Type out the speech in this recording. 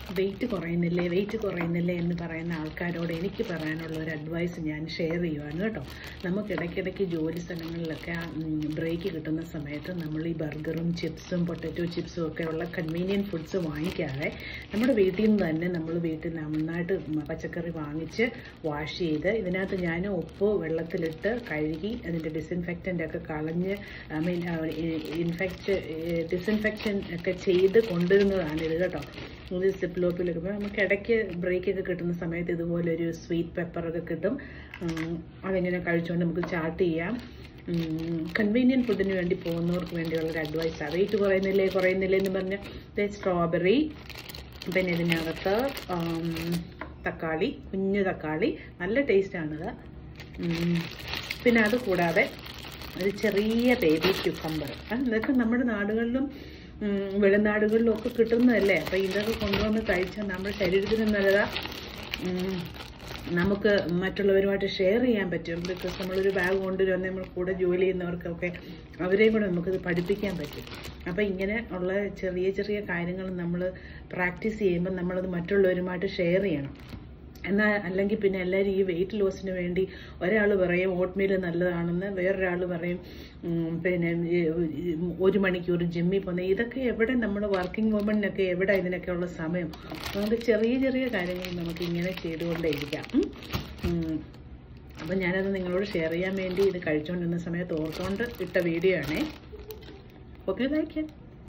Wait കുറയുന്നില്ലേ wait കുറയുന്നില്ലേ എന്ന് പറയുന്ന ആൾക്കാരോട് എനിക്ക് പറയാനുള്ള ഒരു അഡ്വൈസ് ഞാൻ ഷെയർ ചെയ്യുവാണ് കേട്ടോ നമുക്ക് ഇടയ്ക്കിടയ്ക്ക് ജോലി സ്ഥലങ്ങളിലൊക്കെ ബ്രേക്ക് കിട്ടുന്ന സമയത്ത് നമ്മൾ ഈ ബർഗറും ചിപ്സും പൊട്ടറ്റോ ചിപ്സും ഒക്കെ ഉള്ള കൺവീനിയൻറ്റ് ഫുഡ്സ് വാങ്ങിക്കാതെ നമ്മുടെ വീട്ടിൽ നിന്ന് തന്നെ നമ്മൾ വീട്ടിൽ നന്നായിട്ട് പച്ചക്കറി വാങ്ങിച്ച് വാഷ് ചെയ്ത് ഇതിനകത്ത് ഞാൻ ഉപ്പ് വെള്ളത്തിലിട്ട് കഴുകി അതിൻ്റെ ഡിസിൻഫെക്റ്റൻ്റ് ഒക്കെ കളഞ്ഞ് ഐ മീൻ ഇൻഫെക്റ്റ് ഡിസിൻഫെക്ഷൻ ഒക്കെ ചെയ്ത് കൊണ്ടുവരുന്നതാണ് ഇത് കേട്ടോ ഇത് സിപ്പ് ലോപ്പിലെടുക്കുമ്പോൾ നമുക്ക് ഇടയ്ക്ക് ബ്രേക്ക് ഒക്കെ കിട്ടുന്ന സമയത്ത് ഇതുപോലൊരു സ്വീറ്റ് പെപ്പറൊക്കെ കിട്ടും ഉം, അതിങ്ങനെ കഴിച്ചുകൊണ്ട് നമുക്ക് ചാർട്ട് ചെയ്യാം കൺവീനിയൻറ്റ് ഫുഡിന് വേണ്ടി പോകുന്നവർക്ക് വേണ്ടിയുള്ള ഒരു അഡ്വൈസാണ് വെയിറ്റ് കുറയുന്നില്ലേ കുറയുന്നില്ലേ എന്ന് പറഞ്ഞാൽ സ്ട്രോബെറി പിന്നെ ഇതിനകത്ത് ആം, തക്കാളി കുഞ്ഞു തക്കാളി നല്ല ടേസ്റ്റാണിത് ഉം, പിന്നെ അത് കൂടാതെ ഒരു ചെറിയ ബേബി ക്യൂക്കമ്പർ ഇതൊക്കെ നമ്മുടെ നാടുകളിലും ഉം, വെളിനാടുകളിലും ഒക്കെ കിട്ടുന്നതല്ലേ അപ്പം ഇതൊക്കെ കൊണ്ടുവന്ന് കഴിച്ചാൽ നമ്മുടെ ശരീരത്തിന് നല്ലതാ ഉം, നമുക്ക് മറ്റുള്ളവരുമായിട്ട് ഷെയർ ചെയ്യാൻ പറ്റും ബിക്കോസ് നമ്മളൊരു ബാഗ് കൊണ്ടുവരുന്ന നമ്മൾ കൂടെ ജോലി ചെയ്യുന്നവർക്കൊക്കെ അവരെയും കൂടെ നമുക്കത് പഠിപ്പിക്കാൻ പറ്റും അപ്പം ഇങ്ങനെ ഉള്ള ചെറിയ ചെറിയ കാര്യങ്ങൾ നമ്മൾ പ്രാക്ടീസ് ചെയ്യുമ്പോൾ നമ്മളത് മറ്റുള്ളവരുമായിട്ട് ഷെയർ ചെയ്യണം എന്നാൽ അല്ലെങ്കിൽ പിന്നെ എല്ലാവരും ഈ വെയിറ്റ് ലോസിന് വേണ്ടി ഒരാൾ പറയും ഓട്ട്മീൽ നല്ലതാണെന്ന് വേറൊരാൾ പറയും ഉം, പിന്നെ ഈ ഒരു മണിക്കൂർ ജിമ്മിൽ പോകുന്നത് ഇതൊക്കെ എവിടെ നമ്മുടെ വർക്കിംഗ് വുമണിനൊക്കെ എവിടെ ഇതിനൊക്കെയുള്ള സമയം നമുക്ക് ചെറിയ ചെറിയ കാര്യങ്ങൾ നമുക്ക് ഇങ്ങനെ ചെയ്തുകൊണ്ടേയിരിക്കാം ഉം. ഉം. അപ്പം ഞാനത് നിങ്ങളോട് ഷെയർ ചെയ്യാൻ വേണ്ടി ഇത് കഴിച്ചുകൊണ്ടിരുന്ന സമയത്ത് ഓർത്തുകൊണ്ട് ഇട്ട വീഡിയോ ആണേ ഓക്കെ ലൈക്ക്